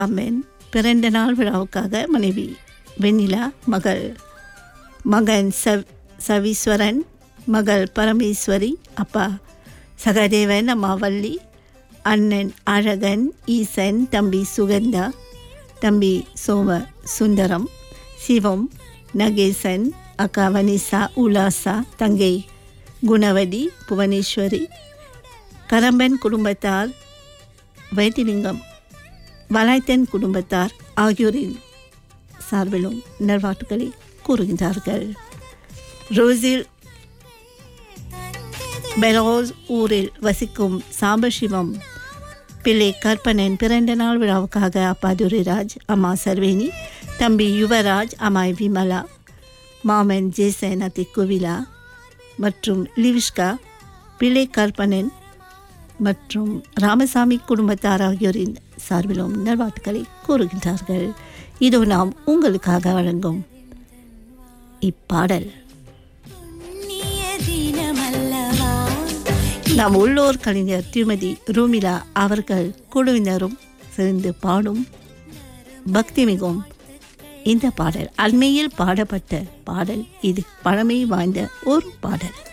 அம்மன் பிறந்த நாள் விழாவுக்காக மனைவி வெண்ணிலா மகள் மகன் சவ் சவீஸ்வரன் மகள் பரமேஸ்வரி அப்பா சகதேவன் அம்மா வள்ளி அண்ணன் அழகன் ஈசன் தம்பி சுகந்தா தம்பி சோம சுந்தரம் சிவம் நகேசன் அக்கா வனிசா உலாசா தங்கை குணவதி புவனேஸ்வரி கரம்பன் குடும்பத்தார் வைத்திலிங்கம் வலாய்த்தன் குடும்பத்தார் ஆகியோரின் சார்பிலும் நல்வாழ்த்துக்களை கூறுகின்றார்கள் ரோசில் பெலோஸ் ஊரில் வசிக்கும் சாம்பசிவம் பிள்ளை கற்பனன் பிறந்த நாள் விழாவுக்காக அப்பா துரைராஜ் அம்மா சர்வேணி தம்பி யுவராஜ் அம்மாய் விமலா மாமன் ஜேசன் அத்தி குவிலா மற்றும் லிவிஷ்கா பிள்ளை கற்பனன் மற்றும் ராமசாமி குடும்பத்தார் ஆகியோரின் சார்பிலும் நல்வாழ்த்துக்களை கூறுகின்றார்கள் இதோ நாம் உங்களுக்காக வழங்கும் இப்பாடல் புண்ணிய தினமல்லவா நம் உள்ளூர் கலைஞர் திருமதி ரூமிலா அவர்கள் குழுவினரும் சேர்ந்து பாடும் பக்தி மிகும் இந்த பாடல் அண்மையில் பாடப்பட்ட பாடல் இது பழமை வாய்ந்த ஒரு பாடல்